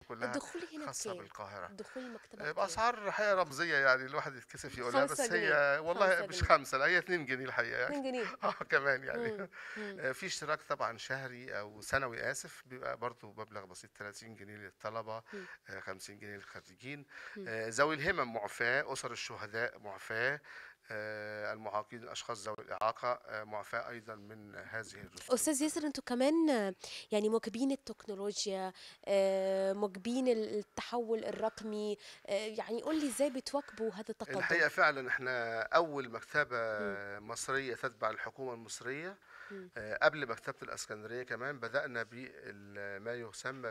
كلها الدخول هنا خاصة بكام؟ بالقاهرة دخول المكتبة آه، بكام؟ بأسعار الحقيقة رمزية يعني الواحد يتكسف يقولها خمسة بس جنيه، هي والله خمسة مش جنيه. خمسة لا هي 2 جنيه الحقيقة يعني 2 جنيه اه كمان يعني مم. مم. آه، في اشتراك طبعا شهري او سنوي اسف بيبقى برضه مبلغ بسيط 30 جنيه للطلبه مم. آه، 50 جنيه للخريجين مم. آه، ذوي الهمم معفاه اسر الشهداء معفاه آه، المعاقين الاشخاص ذوي الاعاقه آه، معفاه ايضا من هذه الرسوم استاذ ياسر انتوا كمان آه، يعني مواكبين التكنولوجيا آه، مواكبين ال- التحول الرقمي آه، يعني قول لي ازاي بتواكبوا هذا التقدم الحقيقه فعلا احنا اول مكتبه مصريه تتبع الحكومه المصريه مم. آه، قبل مكتبه الاسكندريه كمان بدانا بما يسمى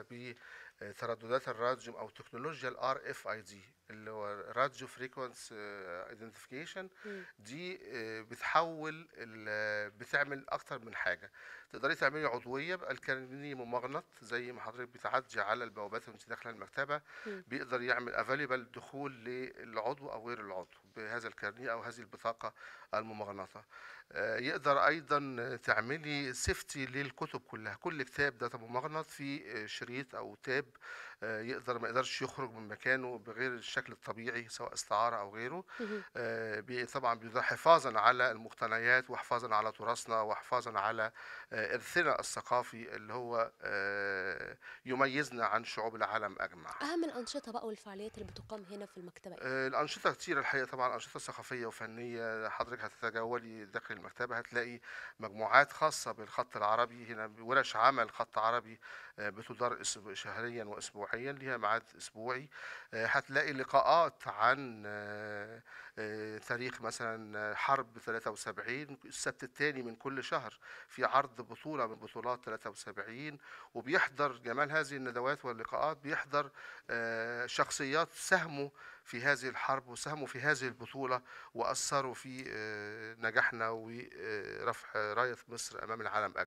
بترددات الراديو او تكنولوجيا الار اف اي دي اللي هو راديو فريكونس ايدنتيفيكيشن مم. دي آه، بتحول ال- بتعمل اكتر من حاجه تقدري تعملي عضويه بقى الكارنيه ممغنط زي ما حضرتك بتعدي على البوابات وانت داخله المكتبه مم. بيقدر يعمل افيلبل دخول للعضو او غير العضو بهذا الكارنيه او هذه البطاقه الممغنطه آه، يقدر ايضا تعملي سيفتي للكتب كلها كل كتاب ده ممغنط في شريط او تاب آه، يقدر ما يقدرش يخرج من مكانه بغير الشكل الطبيعي سواء استعاره او غيره مهم. آه، بي- طبعا بيبقى حفاظا على المقتنيات وحفاظا على تراثنا وحفاظا على آه، ارثنا الثقافي اللي هو آه، يميزنا عن شعوب العالم اجمع اهم الانشطه بقى والفعاليات اللي بتقام هنا في المكتبه ايه آه، الأنشطة كتير الحقيقة طبعا أنشطة ثقافية وفنية حضرتك هتتجولي داخل المكتبة هتلاقي مجموعات خاصة بالخط العربي هنا ورش عمل خط عربي آه، بتدار أسبوع- شهريا وأسبوعيا ليها ميعاد أسبوعي آه، هتلاقي لقاءات عن آه، آه، تاريخ مثلا آه، حرب 73 السبت الثاني من كل شهر في عرض بطولة من بطولات 73 وبيحضر جمال هذه الندوات واللقاءات بيحضر آه، شخصيات ساهموا في هذه الحرب وساهموا في هذه البطولة وأثروا في آه، نجاحنا ورفع راية مصر أمام العالم